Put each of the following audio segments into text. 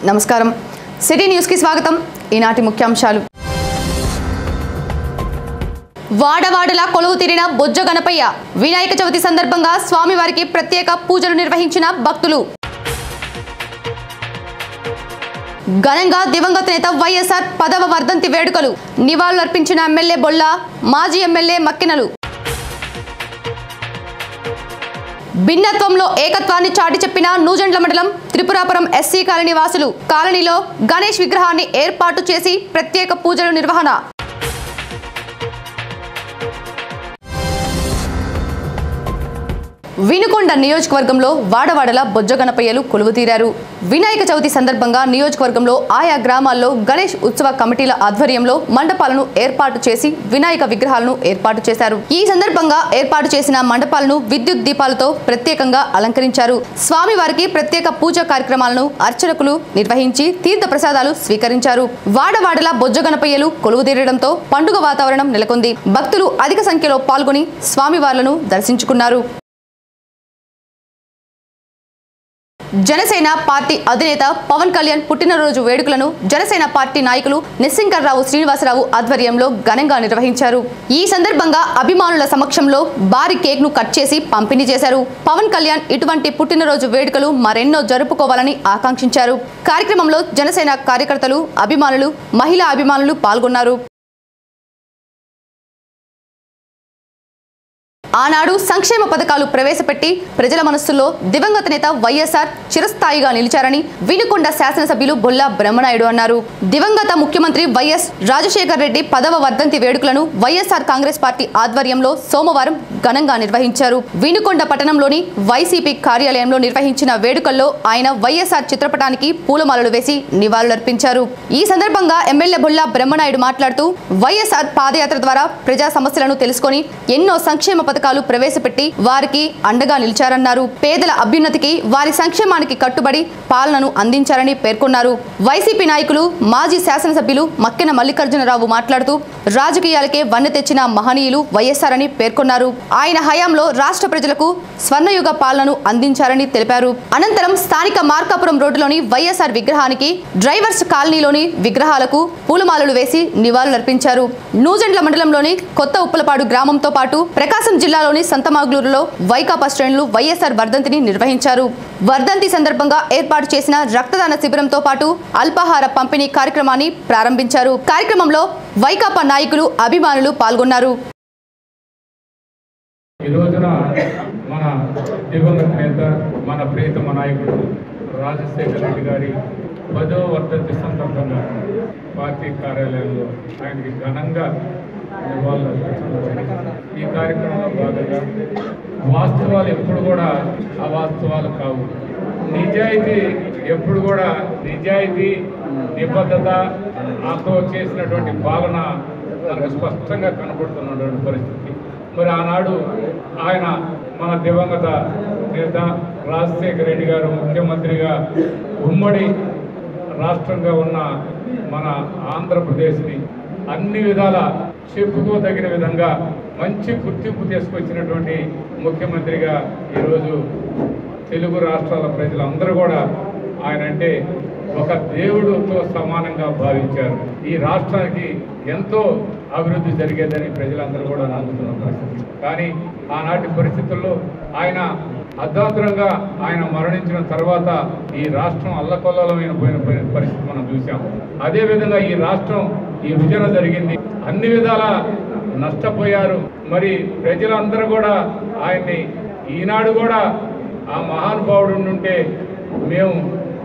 నమస్కారం సిటీ న్యూస్కి స్వాగతం ఈనాటి ముఖ్యాంశాలు వాడవాడలా కొలువు తీరిన బొజ్జ గణపయ్య వినాయక చవితి సందర్భంగా స్వామివారికి ప్రత్యేక పూజలు నిర్వహించిన భక్తులు ఘనంగా దివంగత నేత వైఎస్ఆర్ పదవ వర్ధంతి వేడుకలు నివాళులర్పించిన ఎమ్మెల్యే బొల్ల మాజీ ఎమ్మెల్యే మక్కినలు భిన్నత్వంలో ఏకత్వాన్ని చాటి చెప్పిన నూజెండ్ల మండలం త్రిపురాపురం ఎస్సీ కాలనీ వాసులు కాలనీలో గణేష్ విగ్రహాన్ని ఏర్పాటు చేసి ప్రత్యేక పూజలు నిర్వహణ వినుకొండ నియోజకవర్గంలో వాడవాడల బొజ్జ గణపయ్యలు కొలువుతీరారు వినాయక చవితి సందర్భంగా నియోజకవర్గంలో ఆయా గ్రామాల్లో గణేష్ ఉత్సవ కమిటీల ఆధ్వర్యంలో మండపాలను ఏర్పాటు చేసి వినాయక విగ్రహాలను ఏర్పాటు చేశారు ఈ సందర్భంగా ఏర్పాటు చేసిన మండపాలను విద్యుత్ దీపాలతో ప్రత్యేకంగా అలంకరించారు స్వామివారికి ప్రత్యేక పూజా కార్యక్రమాలను అర్చకులు నిర్వహించి తీర్థ ప్రసాదాలు స్వీకరించారు వాడవాడల బొజ్జ గణపయ్యలు కొలువుతీరడంతో పండుగ వాతావరణం నెలకొంది భక్తులు అధిక సంఖ్యలో పాల్గొని స్వామివార్లను దర్శించుకున్నారు జనసేన పార్టీ అధినేత పవన్ కళ్యాణ్ పుట్టినరోజు వేడుకలను జనసేన పార్టీ నాయకులు నిస్సింకర్రావు శ్రీనివాసరావు ఆధ్వర్యంలో ఘనంగా నిర్వహించారు ఈ సందర్భంగా అభిమానుల సమక్షంలో భారీ కేక్ ను కట్ చేసి పంపిణీ చేశారు పవన్ కళ్యాణ్ ఇటువంటి పుట్టినరోజు వేడుకలు మరెన్నో జరుపుకోవాలని ఆకాంక్షించారు కార్యక్రమంలో జనసేన కార్యకర్తలు అభిమానులు మహిళా అభిమానులు పాల్గొన్నారు ఆనాడు సంక్షేమ పథకాలు ప్రవేశపెట్టి ప్రజల మనస్సుల్లో దివంగత నేత వైఎస్ఆర్ చిరస్థాయిగా నిలిచారని వినుకొండ శాసనసభ్యులు బొల్లా బ్రహ్మనాయుడు అన్నారు దివంగత ముఖ్యమంత్రి వైఎస్ రాజశేఖర్ రెడ్డి పదవ వర్ధంతి వేడుకలను వైఎస్ఆర్ కాంగ్రెస్ పార్టీ ఆధ్వర్యంలో సోమవారం ఘనంగా నిర్వహించారు వినుకొండ పట్టణంలోని వైసీపీ కార్యాలయంలో నిర్వహించిన వేడుకల్లో ఆయన వైఎస్ఆర్ చిత్రపటానికి పూలమాలలు వేసి నివాళులర్పించారు ఈ సందర్భంగా ఎమ్మెల్యే బొల్లా బ్రహ్మనాయుడు మాట్లాడుతూ వైఎస్ఆర్ పాదయాత్ర ద్వారా ప్రజా సమస్యలను తెలుసుకొని ఎన్నో సంక్షేమ పథకాలు ప్రవేశపెట్టి వారికి అండగా నిలిచారన్నారు పేదల అభ్యున్నతికి వారి సంక్షేమానికి కట్టుబడి పాలనను అందించారని పేర్కొన్నారు వైసీపీ నాయకులు మాజీ శాసనసభ్యులు మక్కెన మల్లికార్జునరావు మాట్లాడుతూ రాజకీయాలకే వన్నె తెచ్చిన మహనీయులు వైఎస్ఆర్ అని పేర్కొన్నారు ఆయన హయాంలో రాష్ట్ర ప్రజలకు స్వర్ణయుగ పాలనను అందించారని తెలిపారు అనంతరం స్థానిక మార్కాపురం రోడ్డులోని వైఎస్ఆర్ విగ్రహానికి డ్రైవర్స్ కాలనీలోని విగ్రహాలకు పూలమాలలు వేసి నివాళులర్పించారు నూజెండ్ల మండలంలోని కొత్త ఉప్పలపాడు గ్రామంతో పాటు ప్రకాశం జిల్లాలోని సంతమాగులూరులో వైకాపా శ్రేణులు వైఎస్ఆర్ వర్ధంతిని నిర్వహించారు వర్ధంతి సందర్భంగా ఏర్పాటు చేసిన రక్తదాన శిబిరంతో పాటు అల్పాహార పంపిణీ కార్యక్రమాన్ని ప్రారంభించారు కార్యక్రమంలో వైకాపా నాయకులు అభిమానులు పాల్గొన్నారు ఈ రోజున మన దివంగత నేత మన ప్రియతమ నాయకుడు రాజశేఖర రెడ్డి గారి పదో వర్ధంతి సందర్భంగా పార్టీ కార్యాలయంలో ఆయనకి ఘనంగా నివాళులు అర్పించడం జరిగింది. ఈ కార్యక్రమంలో భాగంగా వాస్తవాలు ఎప్పుడు కూడా అవాస్తవాలు కావు నిజాయితీ ఎప్పుడు కూడా నిజాయితీ నిబద్ధత ఆతో చేసినటువంటి పాలన మనకు స్పష్టంగా కనబడుతున్నటువంటి పరిస్థితి మరి ఆనాడు ఆయన మన దివంగత నేత రాజశేఖర రెడ్డి గారు ముఖ్యమంత్రిగా ఉమ్మడి రాష్ట్రంగా ఉన్న మన ఆంధ్రప్రదేశ్ని అన్ని విధాల చెప్పుకోదగిన విధంగా మంచి గుర్తింపు తీసుకొచ్చినటువంటి ముఖ్యమంత్రిగా ఈరోజు తెలుగు రాష్ట్రాల ప్రజలందరూ కూడా ఆయన అంటే ఒక దేవుడితో సమానంగా భావించారు ఈ రాష్ట్రానికి ఎంతో అభివృద్ధి జరిగేదని ప్రజలందరూ కూడా నమ్ముతున్న పరిస్థితి కానీ ఆనాటి పరిస్థితుల్లో ఆయన అర్ధాంతరంగా ఆయన మరణించిన తర్వాత ఈ రాష్ట్రం అల్లకొల్లలమైన పోయిన పోయిన పరిస్థితి మనం చూసాం అదేవిధంగా ఈ రాష్ట్రం ఈ విభజన జరిగింది అన్ని విధాల నష్టపోయారు మరి ప్రజలందరూ కూడా ఆయన్ని ఈనాడు కూడా ఆ మహానుభావుడు ఉంటే మేము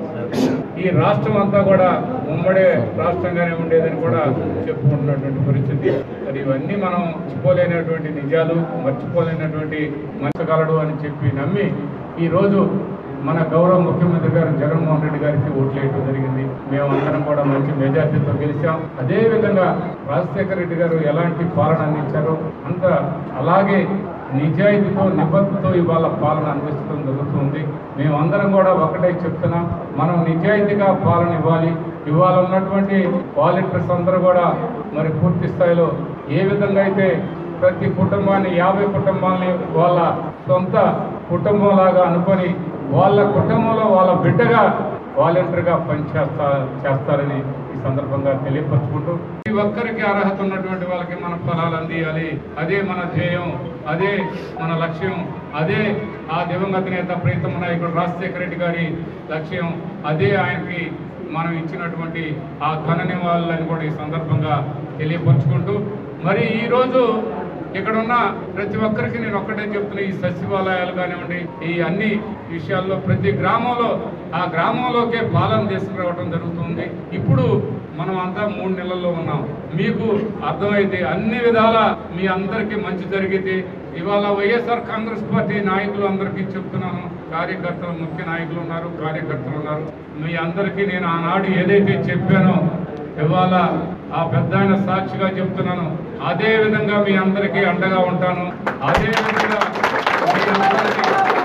ఈ రాష్ట్రం అంతా కూడా ఉమ్మడి రాష్ట్రంగానే ఉండేదని కూడా చెప్పుకుంటున్నటువంటి పరిస్థితి మరి ఇవన్నీ మనం మర్చిపోలేనటువంటి నిజాలు మర్చిపోలేనటువంటి మర్చగలడు అని చెప్పి నమ్మి ఈరోజు మన గౌరవ ముఖ్యమంత్రి గారు జగన్మోహన్ రెడ్డి గారికి ఓట్లేయడం జరిగింది మేమందరం కూడా మంచి మెజార్టీతో గెలిచాం అదే విధంగా రాజశేఖర రెడ్డి గారు ఎలాంటి పాలన అందించారో అంత అలాగే నిజాయితీతో నిబద్ధతతో ఇవాళ పాలన అందించడం జరుగుతుంది మేమందరం కూడా ఒకటే చెప్తున్నాం మనం నిజాయితీగా పాలన ఇవ్వాలి ఇవాళ ఉన్నటువంటి వాలంటీర్స్ అందరూ కూడా మరి పూర్తి స్థాయిలో ఏ విధంగా అయితే ప్రతి కుటుంబాన్ని యాభై కుటుంబాలని వాళ్ళ సొంత కుటుంబంలాగా అనుకొని వాళ్ళ కుటుంబంలో వాళ్ళ బిడ్డగా వాలంటీర్గా పనిచేస్తా చేస్తారని ఈ సందర్భంగా తెలియపరచుకుంటూ ప్రతి ఒక్కరికి అర్హత ఉన్నటువంటి వాళ్ళకి మన ఫలాలు అందియాలి అదే మన ధ్యేయం అదే మన లక్ష్యం అదే ఆ దివంగత నేత ప్రీతమ నాయకుడు రాజశేఖర రెడ్డి గారి లక్ష్యం అదే ఆయనకి మనం ఇచ్చినటువంటి ఆ ఘన నివాళులని కూడా ఈ సందర్భంగా తెలియపరుచుకుంటూ మరి ఈరోజు ఇక్కడ ఉన్న ప్రతి ఒక్కరికి నేను ఒక్కటే చెప్తున్నా ఈ సచివాలయాలు కానివ్వండి ఈ అన్ని విషయాల్లో ప్రతి గ్రామంలో ఆ గ్రామంలోకే పాలన తీసుకురావడం జరుగుతుంది ఇప్పుడు మనం అంతా మూడు నెలల్లో ఉన్నాం మీకు అర్థమైతే అన్ని విధాల మీ అందరికీ మంచి జరిగితే ఇవాళ వైఎస్ఆర్ కాంగ్రెస్ పార్టీ నాయకులు అందరికీ చెప్తున్నాను కార్యకర్తలు ముఖ్య నాయకులు ఉన్నారు కార్యకర్తలు ఉన్నారు మీ అందరికీ నేను ఆనాడు ఏదైతే చెప్పానో ఇవాళ ఆ పెద్ద ఆయన సాక్షిగా చెప్తున్నాను అదే విధంగా మీ అందరికీ అండగా ఉంటాను అదే విధంగా మీ అందరికీ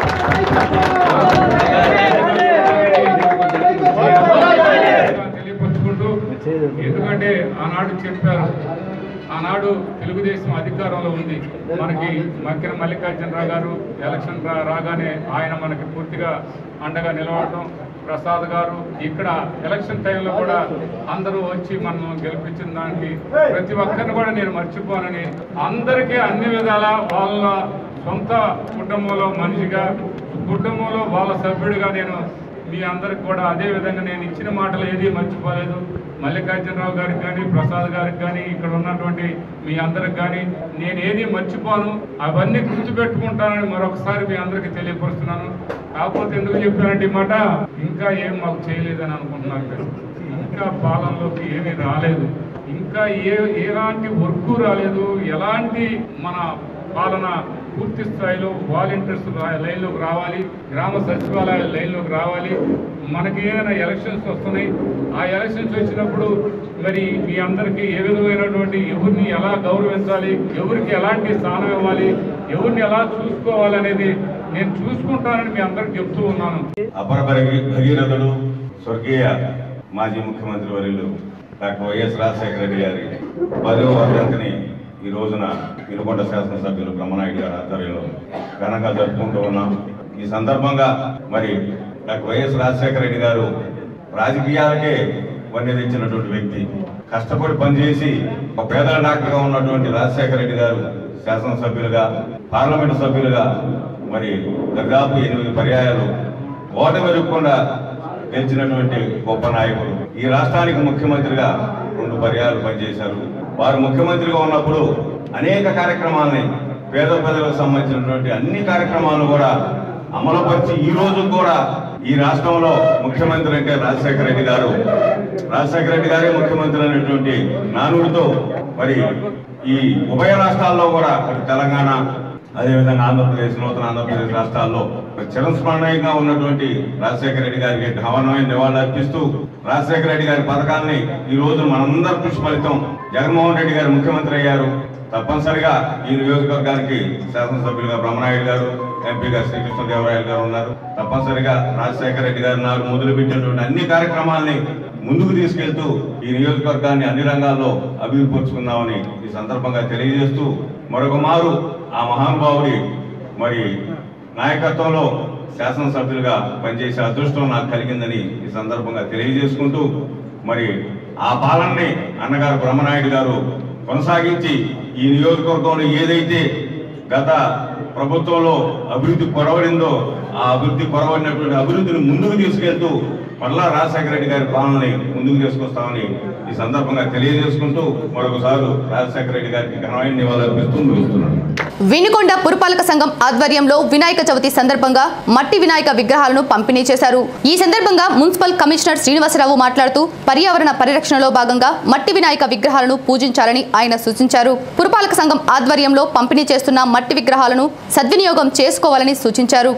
తెలియపరుచుకుంటూ ఎందుకంటే ఆనాడు చెప్పారు ఆనాడు తెలుగుదేశం అధికారంలో ఉంది మనకి మక్కిన మల్లికార్జునరావు గారు ఎలక్షన్ రా- రాగానే ఆయన మనకి పూర్తిగా అండగా నిలవడం ప్రసాద్ గారు ఇక్కడ ఎలక్షన్ టైంలో కూడా అందరూ వచ్చి మనం గెలిపించిన దానికి ప్రతి ఒక్కరిని కూడా నేను మర్చిపోనని అందరికీ అన్ని విధాలా వాళ్ళ సొంత కుటుంబంలో మనిషిగా కుటుంబంలో వాళ్ళ సభ్యుడిగా నేను మీ అందరికి కూడా అదే విధంగా నేను ఇచ్చిన మాటలు ఏది మర్చిపోలేదు మల్లికార్జునరావు గారికి కానీ ప్రసాద్ గారికి కానీ ఇక్కడ ఉన్నటువంటి మీ అందరికి కానీ నేను ఏది మర్చిపోను అవన్నీ గుర్తుపెట్టుకుంటానని మరొకసారి మీ అందరికీ తెలియపరుస్తున్నాను కాకపోతే ఎందుకు చెప్పానంటే ఈ మాట ఇంకా ఏం మాకు చేయలేదని అనుకుంటున్నాను మీరు. ఇంకా పాలనలోకి ఏమీ రాలేదు ఇంకా ఏ ఎలాంటి వర్క్ రాలేదు ఎలాంటి మన పాలన పూర్తి స్థాయిలో వాలంటీర్స్ రా- లైన్లోకి రావాలి గ్రామ సచివాలయ లైన్లోకి రావాలి మనకి ఏదైనా ఎలక్షన్స్ వస్తున్నాయి ఆ ఎలక్షన్స్ వచ్చినప్పుడు మరి మీ అందరికీ ఏ విధమైనటువంటి ఎవరిని ఎలా గౌరవించాలి ఎవరికి ఎలాంటి స్థానం ఇవ్వాలి ఎవరిని ఎలా చూసుకోవాలి అనేది నేను చూసుకుంటానని మీ అందరికి చెప్తూ ఉన్నాను అపర భగీ- భగీరథుడు స్వర్గీయ మాజీ ముఖ్యమంత్రి వర్యులు డాక్టర్ వైఎస్ రాజశేఖర రెడ్డి గారి పదవ వర్ధంతిని ఈ రోజున వినుకొండ శాసనసభ్యులు బ్రహ్మనాయుడు గారి ఆధ్వర్యంలో ఘనంగా జరుపుకుంటూ ఉన్నాం ఈ సందర్భంగా మరి డాక్టర్ వైఎస్ రాజశేఖర రెడ్డి గారు రాజకీయాలకే వన్నె తెచ్చినటువంటి వ్యక్తి కష్టపడి పనిచేసి ఒక పేదల డాక్టర్గా ఉన్నటువంటి రాజశేఖర రెడ్డి గారు శాసనసభ్యులుగా పార్లమెంటు సభ్యులుగా మరి దాదాపు ఎనిమిది పర్యాయాలు ఓటమి ఎదుర్కొండా గెలిచినటువంటి గొప్ప నాయకుడు ఈ రాష్ట్రానికి ముఖ్యమంత్రిగా రెండు పర్యాలు పనిచేశారు వారు ముఖ్యమంత్రిగా ఉన్నప్పుడు అనేక కార్యక్రమాలని పేద ప్రజలకు సంబంధించినటువంటి అన్ని కార్యక్రమాలను కూడా అమలుపరిచి ఈ రోజు కూడా ఈ రాష్ట్రంలో ముఖ్యమంత్రి అంటే రాజశేఖర రెడ్డి గారు రాజశేఖర రెడ్డి గారే ముఖ్యమంత్రి అనేటువంటి నానుడితో మరి ఈ ఉభయ రాష్ట్రాల్లో కూడా అటు తెలంగాణ అదేవిధంగా ఆంధ్రప్రదేశ్ నూతన ఆంధ్రప్రదేశ్ రాష్ట్రాల్లో చిరస్మరణీయంగా ఉన్నటువంటి రాజశేఖర రెడ్డి గారికి ఘనమైన నివాళులు అర్పిస్తూ రాజశేఖర రెడ్డి గారి పథకాన్ని ఈ రోజు మనందరి కృషి ఫలితం జగన్మోహన్ రెడ్డి గారు ముఖ్యమంత్రి అయ్యారు తప్పనిసరిగా ఈ నియోజకవర్గానికి శాసనసభ్యులుగా బ్రహ్మనాయుడు గారు ఎంపీగా శ్రీకృష్ణదేవరాయలు గారు ఉన్నారు తప్పనిసరిగా రాజశేఖర రెడ్డి గారు నాకు మొదలుపెట్టినటువంటి అన్ని కార్యక్రమాల్ని ముందుకు తీసుకెళ్తూ ఈ నియోజకవర్గాన్ని అన్ని రంగాల్లో అభివృద్ధి పరుచుకుందామని ఈ సందర్భంగా తెలియజేస్తూ మరొక మారు ఆ మహానుభావుడి మరి నాయకత్వంలో శాసనసభ్యులుగా పనిచేసే అదృష్టం నాకు కలిగిందని ఈ సందర్భంగా తెలియజేసుకుంటూ మరి ఆ పాలనని అన్నగారు బ్రహ్మనాయుడు గారు కొనసాగించి ఈ నియోజకవర్గంలో ఏదైతే గత ప్రభుత్వంలో అభివృద్ధి కొరవడిందో ఆ అభివృద్ధి కొరవడినటువంటి అభివృద్ధిని ముందుకు తీసుకెళ్తూ మళ్ళా రాజశేఖర రెడ్డి గారి పాలనని ముందుకు తీసుకొస్తామని ఈ సందర్భంగా తెలియజేసుకుంటూ మరొకసారి రాజశేఖర రెడ్డి గారికి ఘనమైన నివాళులు అర్పిస్తూ ముగిస్తున్నాను వినుకొండ పురపాలక సంఘం ఆధ్వర్యంలో వినాయక చవితి సందర్భంగా మట్టి వినాయక విగ్రహాలను పంపిణీ చేశారు ఈ సందర్భంగా మున్సిపల్ కమిషనర్ శ్రీనివాసరావు మాట్లాడుతూ పర్యావరణ పరిరక్షణలో భాగంగా మట్టి వినాయక విగ్రహాలను పూజించాలని ఆయన సూచించారు పురపాలక సంఘం ఆధ్వర్యంలో పంపిణీ చేస్తున్న మట్టి విగ్రహాలను సద్వినియోగం చేసుకోవాలని సూచించారు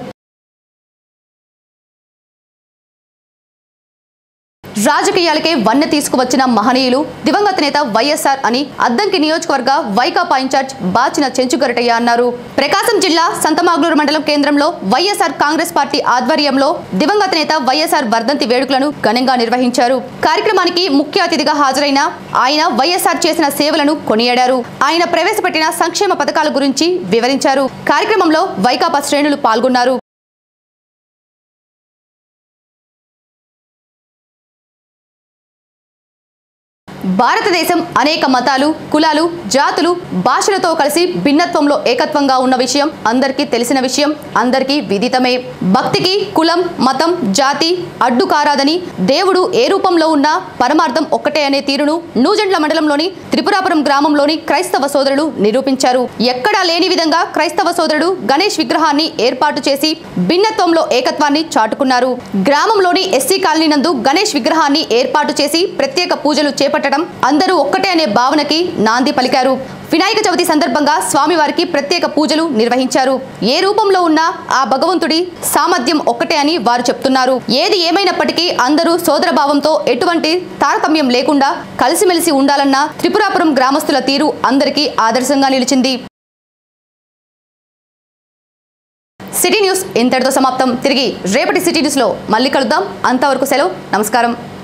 రాజకీయాలకే వన్నె తీసుకువచ్చిన మహనీయులు దివంగత నేత వైఎస్ఆర్ అని అద్దంకి నియోజకవర్గ వైకాపా ఇన్ఛార్జ్ బాచిన చెంచుగరటయ్య అన్నారు ప్రకాశం జిల్లా సంతమాగ్లూరు మండలం కేంద్రంలో వైఎస్ఆర్ కాంగ్రెస్ పార్టీ ఆధ్వర్యంలో దివంగత నేత వైఎస్ఆర్ వర్ధంతి వేడుకలను ఘనంగా నిర్వహించారు కార్యక్రమానికి ముఖ్య అతిథిగా హాజరైన ఆయన వైఎస్ఆర్ చేసిన సేవలను కొనియాడారు ఆయన ప్రవేశపెట్టిన సంక్షేమ పథకాల గురించి వివరించారు కార్యక్రమంలో వైకాపా శ్రేణులు పాల్గొన్నారు భారతదేశం అనేక మతాలు కులాలు జాతులు భాషలతో కలిసి భిన్నత్వంలో ఏకత్వంగా ఉన్న విషయం అందరికీ తెలిసిన విషయం అందరికీ విదితమే భక్తికి కులం మతం జాతి అడ్డు కారాదని దేవుడు ఏ రూపంలో ఉన్నా పరమార్థం ఒక్కటే అనే తీరును నూజెండ్ల మండలంలోని త్రిపురాపురం గ్రామంలోని క్రైస్తవ సోదరులు నిరూపించారు ఎక్కడా లేని విధంగా క్రైస్తవ సోదరుడు గణేష్ విగ్రహాన్ని ఏర్పాటు చేసి భిన్నత్వంలో ఏకత్వాన్ని చాటుకున్నారు గ్రామంలోని ఎస్సీ కాలనీ నందు గణేష్ విగ్రహాన్ని ఏర్పాటు చేసి ప్రత్యేక పూజలు చేపట్టడం అందరూ ఒక్కటే అనే భావనకి నాంది పలికారు వినాయక చవితి సందర్భంగా స్వామివారికి ప్రత్యేక పూజలు నిర్వహించారు ఏ రూపంలో ఉన్నా ఆ భగవంతుడి సామర్థ్యం ఒక్కటే అని వారు చెప్తున్నారు ఏది ఏమైనప్పటికీ అందరూ సోదర భావంతో ఎటువంటి తారతమ్యం లేకుండా కలిసిమెలిసి ఉండాలన్న త్రిపురాపురం గ్రామస్తుల తీరు అందరికీ ఆదర్శంగా నిలిచింది సిటీ న్యూస్ ఇంతటితో సమాప్తం తిరిగి రేపటి సిటీ న్యూస్లో మళ్ళీ కలుద్దాం అంతవరకు సెలవు నమస్కారం